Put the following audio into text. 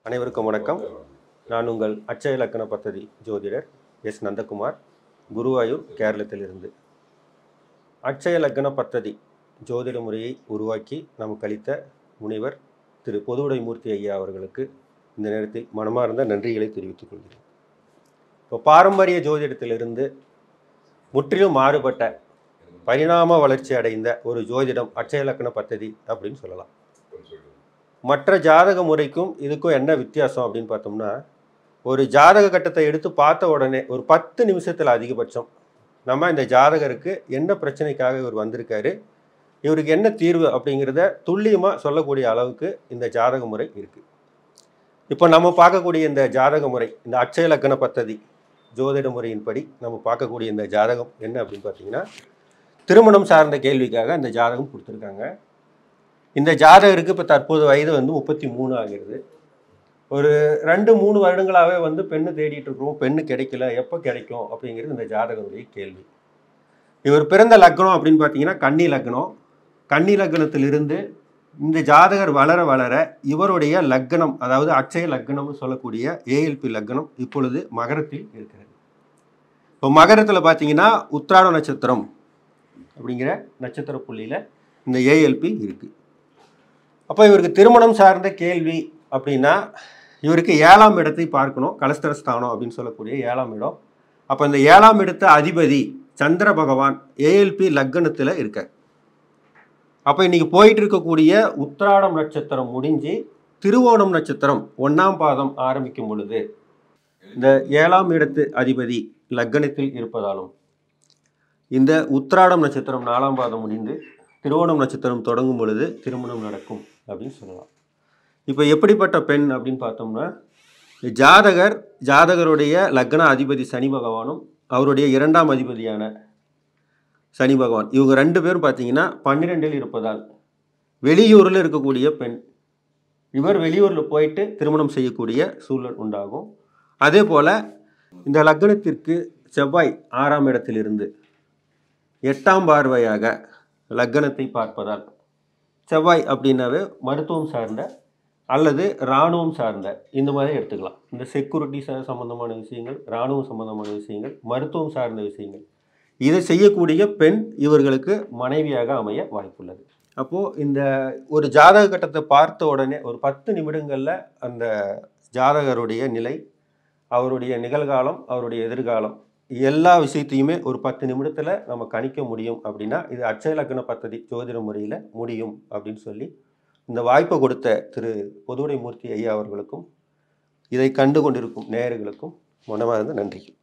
அனைவருக்கும் வணக்கம் நான் உங்கள் அச்சய இலக்கண பദ്ധதி ஜோதிடர் எஸ் நந்தகுமார் குருவாயூர் கேரளத்திலிருந்து அச்சய இலக்கண பദ്ധதி ஜோதிட முறையை உருவாக்கி நமக்கு அளித்த முனைவர் திரு பொதுவுடைமூர்த்தி ஐயா அவர்களுக்கு இந்த நேரத்தில் மனமார்ந்த நன்றிகளை தெரிவித்துக் கொள்கிறேன் இப்போ பாரம்பரிய ஜோதிடத்திலிருந்து முற்றிலும் மாறுபட்ட பரிணாம வளர்ச்சி அடைந்த ஒரு ஜோதிடம் அச்சய இலக்கண பദ്ധதி அப்படின்னு சொல்லலாம் மற்ற ஜாதக முறைக்கும் இதுக்கும் என்ன வித்தியாசம் அப்படின்னு பார்த்தோம்னா ஒரு ஜாதக கட்டத்தை எடுத்து பார்த்த உடனே ஒரு பத்து நிமிஷத்தில் அதிகபட்சம் நம்ம இந்த ஜாதகருக்கு என்ன பிரச்சனைக்காக இவர் வந்திருக்காரு இவருக்கு என்ன தீர்வு அப்படிங்கிறத துல்லியமாக சொல்லக்கூடிய அளவுக்கு இந்த ஜாதக முறை இருக்குது இப்போ நம்ம பார்க்கக்கூடிய இந்த ஜாதக முறை இந்த அட்சய லக்கண பദ്ധதி ஜோதிட முறையின்படி நம்ம பார்க்கக்கூடிய இந்த ஜாதகம் என்ன அப்படின்னு பார்த்தீங்கன்னா திருமணம் சார்ந்த கேள்விக்காக இந்த ஜாதகம் கொடுத்துருக்காங்க இந்த ஜாதகருக்கு இப்போ தற்போது வயது வந்து முப்பத்தி மூணு ஆகிறது ஒரு ரெண்டு மூணு வருடங்களாகவே வந்து பெண்ணு தேடிட்டு இருக்கிறோம் பெண்ணு கிடைக்கல எப்போ கிடைக்கும் அப்படிங்கிறது இந்த ஜாதகனுடைய கேள்வி இவர் பிறந்த லக்னம் அப்படின்னு பார்த்தீங்கன்னா கன்னி லக்னம் கன்னி லக்னத்திலிருந்து இந்த ஜாதகர் வளர வளர இவருடைய லக்னம் அதாவது அட்சய லக்னம்னு சொல்லக்கூடிய ஏஎல்பி லக்னம் இப்பொழுது மகரத்தில் இருக்கிறது இப்போ மகரத்தில் பார்த்தீங்கன்னா உத்திராட நட்சத்திரம் அப்படிங்கிற நட்சத்திர புள்ளியில் இந்த ஏஎல்பி இருக்குது அப்போ இவருக்கு திருமணம் சார்ந்த கேள்வி அப்படின்னா இவருக்கு ஏழாம் இடத்தை பார்க்கணும் கலஸ்தரஸ்தானம் அப்படின்னு சொல்லக்கூடிய ஏழாம் இடம் அப்போ இந்த ஏழாம் இடத்த அதிபதி சந்திர பகவான் ஏஎல்பி லக்னத்தில் இருக்கார் அப்போ இன்னைக்கு போயிட்டு இருக்கக்கூடிய உத்திராடம் நட்சத்திரம் முடிஞ்சு திருவோணம் நட்சத்திரம் ஒன்றாம் பாதம் ஆரம்பிக்கும் பொழுது இந்த ஏழாம் இடத்து அதிபதி லக்னத்தில் இருப்பதாலும் இந்த உத்திராடம் நட்சத்திரம் நாலாம் பாதம் முடிந்து திருவோணம் நட்சத்திரம் தொடங்கும் பொழுது திருமணம் நடக்கும் அப்படின்னு சொல்லலாம் இப்போ எப்படிப்பட்ட பெண் அப்படின்னு பார்த்தோம்னா ஜாதகர் ஜாதகருடைய லக்ன அதிபதி சனி பகவானும் அவருடைய இரண்டாம் அதிபதியான சனி பகவான் இவங்க ரெண்டு பேரும் பார்த்தீங்கன்னா பன்னிரெண்டில் இருப்பதால் வெளியூரில் இருக்கக்கூடிய பெண் இவர் வெளியூரில் போயிட்டு திருமணம் செய்யக்கூடிய சூழல் உண்டாகும் அதே போல் இந்த லக்னத்திற்கு செவ்வாய் ஆறாம் இடத்திலிருந்து எட்டாம் பார்வையாக லக்னத்தை பார்ப்பதால் செவ்வாய் அப்படின்னாவே மருத்துவம் சார்ந்த அல்லது இராணுவம் சார்ந்த இந்த மாதிரி எடுத்துக்கலாம் இந்த செக்யூரிட்டி சம்பந்தமான விஷயங்கள் இராணுவம் சம்பந்தமான விஷயங்கள் மருத்துவம் சார்ந்த விஷயங்கள் இதை செய்யக்கூடிய பெண் இவர்களுக்கு மனைவியாக அமைய வாய்ப்புள்ளது அப்போது இந்த ஒரு ஜாதக கட்டத்தை பார்த்த உடனே ஒரு பத்து நிமிடங்களில் அந்த ஜாதகருடைய நிலை அவருடைய நிகழ்காலம் அவருடைய எதிர்காலம் எல்லா விஷயத்தையுமே ஒரு பத்து நிமிடத்தில் நம்ம கணிக்க முடியும் அப்படின்னா இது அட்சய லக்ன பദ്ധதி ஜோதிட முறையில் முடியும் அப்படின்னு சொல்லி இந்த வாய்ப்பை கொடுத்த திரு பொதுவுடைமூர்த்தி ஐயா அவர்களுக்கும் இதை கண்டு கொண்டிருக்கும் நேயர்களுக்கும் மனமார்ந்த நன்றி